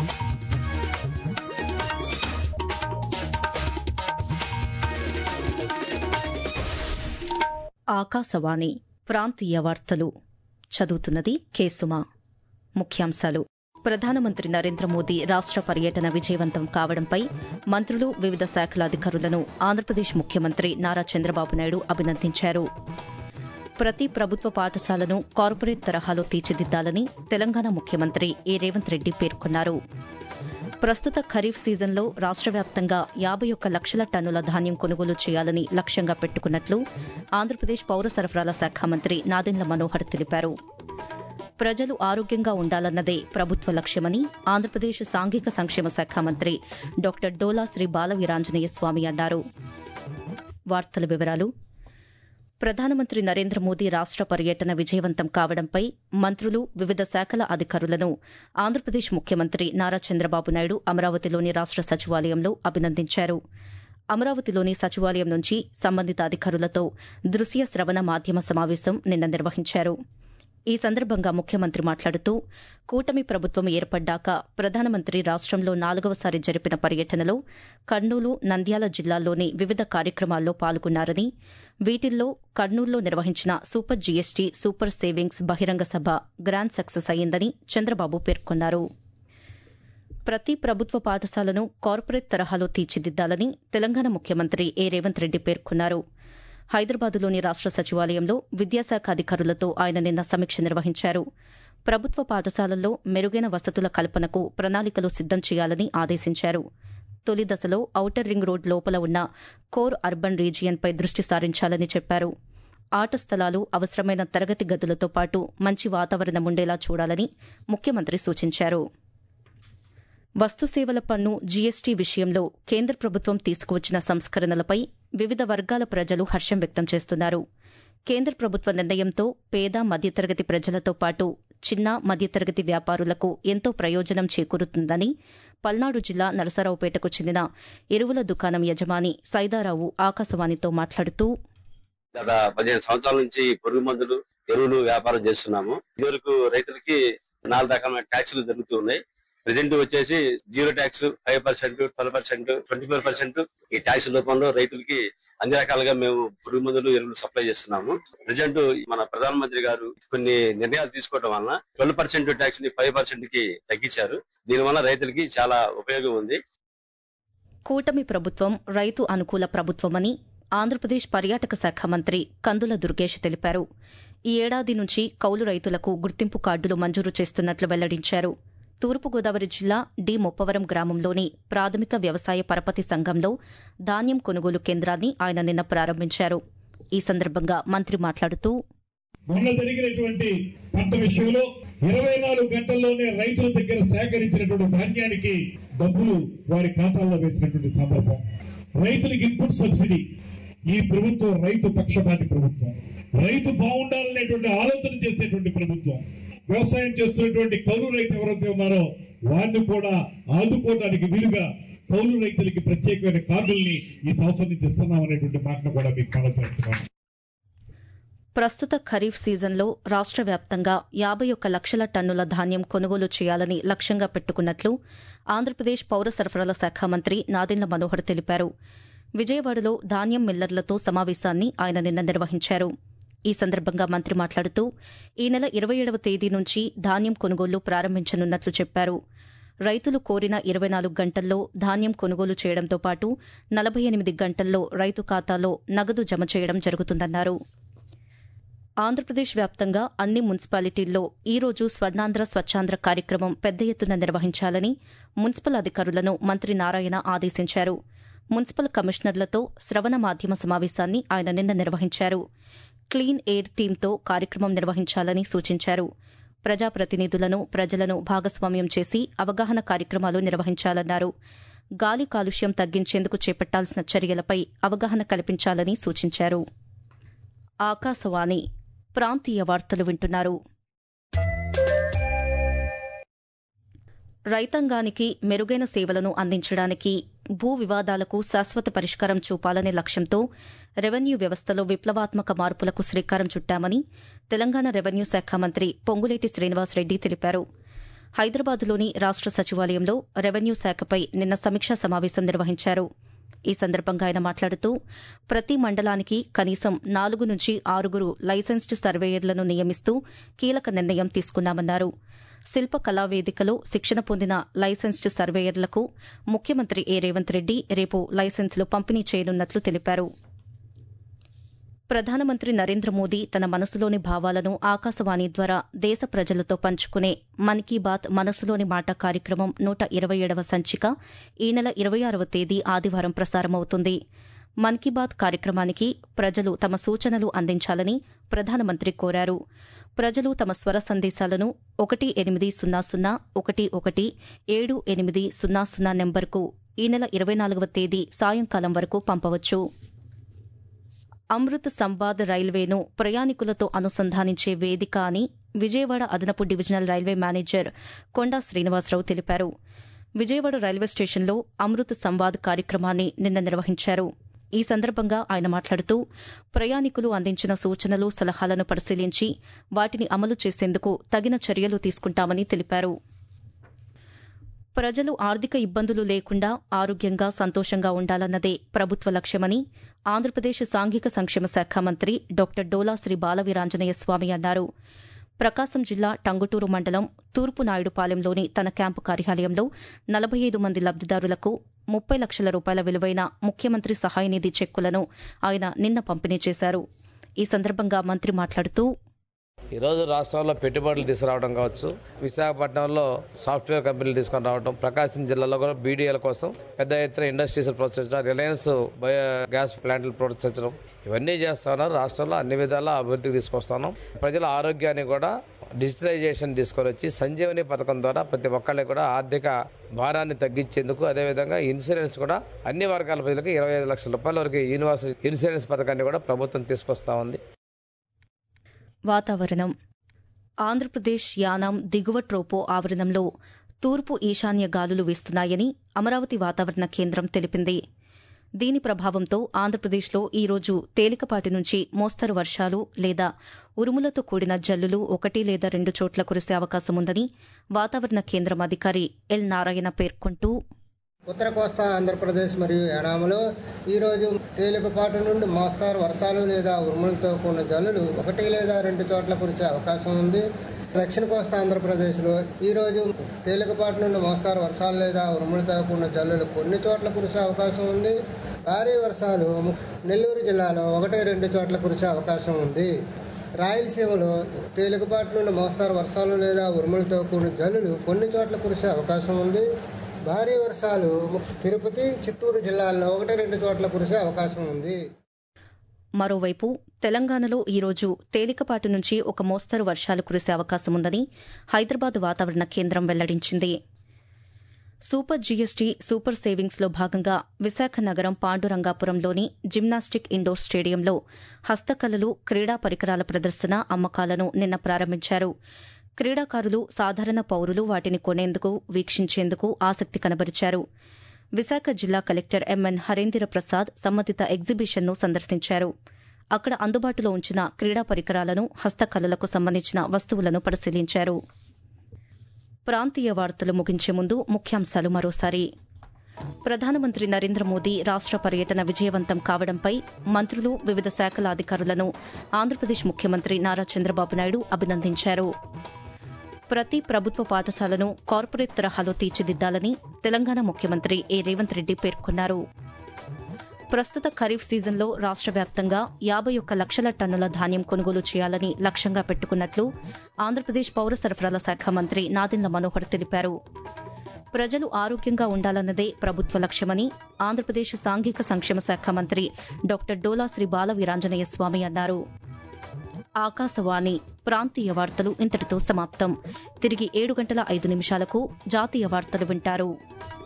ఆకాశవాణి ప్రాంతీయ వార్తలు చదువుతున్నది కేసుమా ముఖ్యాంశాలు ప్రధానమంత్రి నరేంద్ర మోదీ రాష్ట పర్యటన విజయవంతం కావడంపై మంత్రులు వివిధ శాఖల అధికారులను ఆంధ్రప్రదేశ్ ముఖ్యమంత్రి నారా చంద్రబాబు నాయుడు అభినందించారు ప్రతి ప్రభుత్వ పాఠశాలను కార్పొరేట్ తరహాలో తీర్చిదిద్దాలని తెలంగాణ ముఖ్యమంత్రి ఏ రేవంత్ రెడ్డి పేర్కొన్నారు ప్రస్తుత ఖరీఫ్ సీజన్లో రాష్ట వ్యాప్తంగా యాబై ఒక్క లక్షల టన్నుల ధాన్యం కొనుగోలు చేయాలని లక్ష్యంగా పెట్టుకున్నట్లు ఆంధ్రప్రదేశ్ పౌర సరఫరాల శాఖ మంత్రి నాదెండ్ల మనోహర్ తెలిపారు ప్రజలు ఆరోగ్యంగా ఉండాలన్నదే ప్రభుత్వ లక్ష్యమని ఆంధ్రప్రదేశ్ సాంఘిక సంక్షేమ శాఖ మంత్రి డాక్టర్ డోలా శ్రీ బాలవీరాంజనేయ స్వామి అన్నారు వార్తల వివరాలు ప్రధానమంత్రి నరేంద్ర మోదీ రాష్ట పర్యటన విజయవంతం కావడంపై మంత్రులు వివిధ శాఖల అధికారులను ఆంధ్రప్రదేశ్ ముఖ్యమంత్రి నారా చంద్రబాబు నాయుడు అమరావతిలోని రాష్ట సచివాలయంలో అభినందించారు అమరావతిలోని సచివాలయం నుంచి సంబంధిత అధికారులతో దృశ్య శ్రవణ మాధ్యమ సమావేశం నిన్న నిర్వహించారు ఈ సందర్భంగా ముఖ్యమంత్రి మాట్లాడుతూ కూటమి ప్రభుత్వం ఏర్పడ్డాక ప్రధానమంత్రి రాష్టంలో నాలుగవసారి జరిపిన పర్యటనలో కర్నూలు నంద్యాల జిల్లాల్లోని వివిధ కార్యక్రమాల్లో పాల్గొన్నారని వీటిల్లో కర్నూలులో నిర్వహించిన సూపర్ జీఎస్టీ సూపర్ సేవింగ్స్ బహిరంగ సభ గ్రాండ్ సక్సెస్ అయ్యిందని చంద్రబాబు పేర్కొన్నారు ప్రతి ప్రభుత్వ పాఠశాలను కార్పొరేట్ తరహాలో తీర్చిదిద్దాలని తెలంగాణ ముఖ్యమంత్రి ఏ రేవంత్ రెడ్డి పేర్కొన్నారు హైదరాబాదులోని రాష్ట సచివాలయంలో విద్యాశాఖ అధికారులతో ఆయన నిన్న సమీక్ష నిర్వహించారు ప్రభుత్వ పాఠశాలల్లో మెరుగైన వసతుల కల్పనకు ప్రణాళికలు సిద్దం చేయాలని ఆదేశించారు తొలి దశలో ఔటర్ రింగ్ రోడ్ లోపల ఉన్న కోర్ అర్బన్ రీజియన్పై దృష్టి సారించాలని చెప్పారు ఆట స్థలాలు అవసరమైన తరగతి గదులతో పాటు మంచి వాతావరణం ఉండేలా చూడాలని ముఖ్యమంత్రి సూచించారు వస్తుసేవల పన్ను జీఎస్టీ విషయంలో కేంద్ర ప్రభుత్వం తీసుకువచ్చిన సంస్కరణలపై వివిధ వర్గాల ప్రజలు హర్షం వ్యక్తం చేస్తున్నారు కేంద్ర ప్రభుత్వ నిర్ణయంతో పేద మధ్యతరగతి ప్రజలతో పాటు చిన్న మధ్యతరగతి వ్యాపారులకు ఎంతో ప్రయోజనం చేకూరుతుందని పల్నాడు జిల్లా నరసరావుపేటకు చెందిన ఎరువుల దుకాణం యజమాని సైదారావు ఆకాశవాణితో మాట్లాడుతూ గత పదిహేను సంవత్సరాల నుంచి పురుగు మందులు ఎరువులు వ్యాపారం చేస్తున్నాము ఇదివరకు రైతులకి నాలుగు రకాల ట్యాక్సులు జరుగుతూ ఉన్నాయి ప్రజెంట్ వచ్చేసి zero tax five percent twelve percent twenty four percent ఈ ట్యాక్స్ రూపంలో రైతులకి అన్ని రకాలుగా మేము పురుగు మందులు ఎరువులు సప్లై చేస్తున్నాము ప్రజెంట్ మన ప్రధానమంత్రి గారు కొన్ని నిర్ణయాలు తీసుకోవడం వలన ట్వెల్వ్ పర్సెంట్ ట్యాక్స్ ని ఫైవ్ పర్సెంట్ కి తగ్గించారు దీనివల్ల రైతులకి చాలా ఉపయోగం ఉంది కూటమి ప్రభుత్వం రైతు అనుకూల ప్రభుత్వమని ఆంధ్రప్రదేశ్ పర్యాటక శాఖ మంత్రి కందుల దుర్గేష్ తెలిపారు ఈ ఏడాది నుంచి కౌలు రైతులకు గుర్తింపు కార్డులు మంజూరు చేస్తున్నట్లు వెల్లడించారు తూర్పుగోదావరి జిల్లా డి మొప్పవరం గ్రామంలోని ప్రాథమిక వ్యవసాయ పరపతి సంఘంలో ధాన్యం కొనుగోలు కేంద్రాన్ని ఆయన నిన్న ప్రారంభించారు ఈ సందర్భంగా మంత్రి మాట్లాడుతూ మొన్న జరిగినటువంటి పంట విషయంలో ఇరవై నాలుగు గంటల్లోనే రైతుల దగ్గర సేకరించినటువంటి ధాన్యానికి డబ్బులు వారి ఖాతాల్లో వేసినటువంటి సందర్భం రైతులకు ఇన్పుట్ సబ్సిడీ ఈ ప్రభుత్వం రైతు పక్షపాతి ప్రభుత్వం రైతు బాగుండాలనేటువంటి ఆలోచన చేసేటువంటి ప్రభుత్వం వ్యవసాయం చేస్తున్నటువంటి కౌలు రైతు ఎవరైతే ఉన్నారో వారిని కూడా ఆదుకోవడానికి వీలుగా కౌలు రైతులకి ప్రత్యేకమైన కార్డుల్ని ఈ సంవత్సరం నుంచి ఇస్తున్నాం అనేటువంటి మాటను కూడా మీకు మనం చేస్తున్నాం ప్రస్తుత ఖరీఫ్ సీజన్లో రాష్ట వ్యాప్తంగా యాబై ఒక్క లక్షల టన్నుల ధాన్యం కొనుగోలు చేయాలని లక్ష్యంగా పెట్టుకున్నట్లు ఆంధ్రప్రదేశ్ పౌర సరఫరాల శాఖ మంత్రి నాదెండ్ల మనోహర్ తెలిపారు విజయవాడలో ధాన్యం మిల్లర్లతో సమావేశాన్ని ఆయన నిన్న నిర్వహించారు ఈ సందర్భంగా మంత్రి మాట్లాడుతూ ఈ నెల ఇరవై ఏడవ తేదీ నుంచి ధాన్యం కొనుగోళ్లు ప్రారంభించనున్నట్లు చెప్పారు రైతులు కోరిన ఇరవై నాలుగు గంటల్లో ధాన్యం కొనుగోలు చేయడంతో పాటు నలభై ఎనిమిది గంటల్లో రైతు ఖాతాలో నగదు జమ చేయడం జరుగుతుందన్నారు ఆంధ్రప్రదేశ్ వ్యాప్తంగా అన్ని మున్సిపాలిటీల్లో ఈ రోజు స్వర్ణాంధ్ర స్వచ్ఛాంధ్ర కార్యక్రమం పెద్ద ఎత్తున నిర్వహించాలని మున్సిపల్ అధికారులను మంత్రి నారాయణ ఆదేశించారు మున్సిపల్ కమిషనర్లతో శ్రవణ మాధ్యమ సమావేశాన్ని ఆయన నిన్న నిర్వహించారు క్లీన్ ఎయిర్ థీమ్తో కార్యక్రమం నిర్వహించాలని సూచించారు ప్రజాప్రతినిధులను ప్రజలను భాగస్వామ్యం చేసి అవగాహన కార్యక్రమాలు నిర్వహించాలన్నారు గాలి కాలుష్యం తగ్గించేందుకు చేపట్టాల్సిన చర్యలపై అవగాహన కల్పించాలని సూచించారు ఆకాశవాణి ప్రాంతీయ వార్తలు వింటున్నారు రైతాంగానికి మెరుగైన సేవలను అందించడానికి భూ వివాదాలకు శాశ్వత పరిష్కారం చూపాలనే లక్ష్యంతో రెవెన్యూ వ్యవస్థలో విప్లవాత్మక మార్పులకు శ్రీకారం చుట్టామని తెలంగాణ రెవెన్యూ శాఖ మంత్రి పొంగులేటి శ్రీనివాసరెడ్డి తెలిపారు హైదరాబాద్లోని రాష్ట సచివాలయంలో రెవెన్యూ శాఖపై నిన్న సమీక్షా సమావేశం నిర్వహించారు ఈ సందర్భంగా ఆయన మాట్లాడుతూ ప్రతి మండలానికి కనీసం నాలుగు నుంచి ఆరుగురు లైసెన్స్డ్ సర్వేయర్లను నియమిస్తూ కీలక నిర్ణయం తీసుకున్నామన్నారు శిల్ప కళా వేదికలో శిక్షణ పొందిన లైసెన్స్డ్ సర్వేయర్లకు ముఖ్యమంత్రి ఏ రేవంత్ రెడ్డి రేపు లైసెన్సులు పంపిణీ చేయనున్నట్లు తెలిపారు ప్రధానమంత్రి నరేంద్ర మోదీ తన మనసులోని భావాలను ఆకాశవాణి ద్వారా దేశ ప్రజలతో పంచుకునే మన్ కీ బాత్ మనసులోని మాట కార్యక్రమం నూట ఇరవై ఏడవ సంచిక ఈ నెల ఇరవై ఆరవ తేదీ ఆదివారం ప్రసారమవుతుంది మన్ కీ బాత్ కార్యక్రమానికి ప్రజలు తమ సూచనలు అందించాలని ప్రధానమంత్రి కోరారు ప్రజలు తమ స్వర సందేశాలను ఒకటి ఎనిమిది సున్నా సున్నా ఒకటి ఒకటి ఏడు ఎనిమిది సున్నా సున్నా నెంబర్కు ఈ నెల ఇరవై నాలుగవ తేదీ సాయంకాలం వరకు పంపవచ్చు అమృత్ సంవాద్ రైల్వేను ప్రయాణికులతో అనుసంధానించే వేదిక అని విజయవాడ అదనపు divisional railway manager Konda Srinivasarao తెలిపారు విజయవాడ రైల్వే స్టేషన్లో అమృత్ సంవాద్ కార్యక్రమాన్ని నిన్న నిర్వహించారు ఈ సందర్భంగా ఆయన మాట్లాడుతూ ప్రయాణికులు అందించిన సూచనలు సలహాలను పరిశీలించి వాటిని అమలు చేసేందుకు తగిన చర్యలు తీసుకుంటామని తెలిపారు ప్రజలు ఆర్థిక ఇబ్బందులు లేకుండా ఆరోగ్యంగా సంతోషంగా ఉండాలన్నదే ప్రభుత్వ లక్ష్యమని ఆంధ్రప్రదేశ్ సాంఘిక సంక్షేమ శాఖ మంత్రి డాక్టర్ డోలా శ్రీ బాలవీరాంజనేయ స్వామి అన్నారు ప్రకాశం జిల్లా టంగుటూరు మండలం తూర్పు నాయుడుపాలెంలోని తన క్యాంపు కార్యాలయంలో నలభై ఐదు మంది లబ్దిదారులకు ముప్పై లక్షల రూపాయల విలువైన ముఖ్యమంత్రి సహాయ నిధి చెక్కులను ఆయన నిన్న పంపిణీ చేశారు ఈ సందర్భంగా మంత్రి మాట్లాడుతూ ఈరోజు రాష్ట్రంలో పెట్టుబడులు తీసుకురావడం కావచ్చు విశాఖపట్నంలో సాఫ్ట్వేర్ కంపెనీలు తీసుకొని రావడం ప్రకాశం జిల్లాలో కూడా బీడీఎల్ కోసం పెద్ద ఎత్తున ఇండస్ట్రీస్ ప్రోత్సహించడం రిలయన్స్ బయో గ్యాస్ ప్లాంట్లు ప్రోత్సహించడం ఇవన్నీ చేస్తా ఉన్నారు రాష్ట్రంలో అన్ని విధాల అభివృద్ధికి తీసుకొస్తున్నాం ప్రజల ఆరోగ్యాన్ని కూడా డిజిటలైజేషన్ తీసుకొని వచ్చి సంజీవని పథకం ద్వారా ప్రతి ఒక్కళ్ళకి కూడా ఆర్థిక భారాన్ని తగ్గించేందుకు అదేవిధంగా ఇన్సూరెన్స్ కూడా అన్ని వర్గాల ప్రజలకు ఇరవై ఐదు లక్షల రూపాయల వరకు యూనివర్సల్ ఇన్సూరెన్స్ పథకాన్ని కూడా ప్రభుత్వం తీసుకొస్తా ఉంది వాతావరణం ఆంధ్రప్రదేశ్ యానాం దిగువ ట్రోపో ఆవరణంలో తూర్పు ఈశాన్య గాలులు వీస్తున్నాయని అమరావతి వాతావరణ కేంద్రం తెలిపింది దీని ప్రభావంతో ఆంధ్రప్రదేశ్లో ఈ రోజు తేలికపాటి నుంచి మోస్తరు వర్షాలు లేదా ఉరుములతో కూడిన జల్లులు ఒకటి లేదా రెండు చోట్ల కురిసే అవకాశం ఉందని వాతావరణ కేంద్రం అధికారి ఎల్ నారాయణ పేర్కొంటూ ఉత్తర కోస్తా ఆంధ్రప్రదేశ్ మరియు యానాములో ఈరోజు తేలికపాటి నుండి మోస్తారు వర్షాలు లేదా ఉరుములతో కూడిన జల్లులు ఒకటి లేదా రెండు చోట్ల కురిసే అవకాశం ఉంది దక్షిణ కోస్తా ఆంధ్రప్రదేశ్లో ఈరోజు తేలికపాటి నుండి మోస్తారు వర్షాలు లేదా ఉరుములతో కూడిన జల్లులు కొన్ని చోట్ల కురిసే అవకాశం ఉంది భారీ వర్షాలు నెల్లూరు జిల్లాలో ఒకటి రెండు చోట్ల కురిసే అవకాశం ఉంది రాయలసీమలో తేలికపాటి నుండి మోస్తారు వర్షాలు లేదా ఉరుములతో కూడిన జల్లులు కొన్ని చోట్ల కురిసే అవకాశం ఉంది భారీ వర్షాలు తిరుపతి చిత్తూరు జిల్లాల్లో ఒకటి రెండు చోట్ల కురిసే అవకాశం ఉంది మరోవైపు తెలంగాణలో ఈరోజు తేలికపాటి నుంచి ఒక మోస్తరు వర్షాలు కురిసే అవకాశం ఉందని హైదరాబాద్ వాతావరణ కేంద్రం వెల్లడించింది సూపర్ జీఎస్టీ సూపర్ సేవింగ్స్లో భాగంగా విశాఖ నగరం పాండురంగాపురంలోని జిమ్నాస్టిక్ ఇండోర్ స్టేడియంలో హస్తకళలు క్రీడా పరికరాల ప్రదర్శన అమ్మకాలను నిన్న ప్రారంభించారు క్రీడాకారులు సాధారణ పౌరులు వాటిని కొనేందుకు వీక్షించేందుకు ఆసక్తి కనబరిచారు విశాఖ జిల్లా కలెక్టర్ ఎంఎన్ హరేంద్ర ప్రసాద్ సంబంధిత ఎగ్జిబిషన్ను సందర్శించారు అక్కడ అందుబాటులో ఉంచిన క్రీడా పరికరాలను హస్తకళలకు సంబంధించిన వస్తువులను పరిశీలించారు ప్రాంతీయ వార్తలు ముగించే ముందు ముఖ్యాంశాలు మరోసారి ప్రధానమంత్రి నరేంద్ర మోదీ రాష్ట పర్యటన విజయవంతం కావడంపై మంత్రులు వివిధ శాఖల అధికారులను ఆంధ్రప్రదేశ్ ముఖ్యమంత్రి నారా చంద్రబాబు నాయుడు అభినందించారు ప్రతి ప్రభుత్వ పాఠశాలను కార్పొరేట్ తరహాలో తీర్చిదిద్దాలని తెలంగాణ ముఖ్యమంత్రి ఏ రేవంత్ రెడ్డి పేర్కొన్నారు ప్రస్తుత ఖరీఫ్ సీజన్లో రాష్ట వ్యాప్తంగా యాబై ఒక్క లక్షల టన్నుల ధాన్యం కొనుగోలు చేయాలని లక్ష్యంగా పెట్టుకున్నట్లు ఆంధ్రప్రదేశ్ పౌర సరఫరాల శాఖ మంత్రి నాదెండ్ల మనోహర్ తెలిపారు ప్రజలు ఆరోగ్యంగా ఉండాలన్నదే ప్రభుత్వ లక్ష్యమని ఆంధ్రప్రదేశ్ సాంఘిక సంక్షేమ శాఖ మంత్రి డాక్టర్ డోలా శ్రీ బాల వీరాంజనేయ స్వామి అన్నారు ఆకాశవాణి ప్రాంతీయ వార్తలు ఇంతటితో సమాప్తం తిరిగి ఏడు గంటల ఐదు నిమిషాలకు జాతీయ వార్తలు వింటారు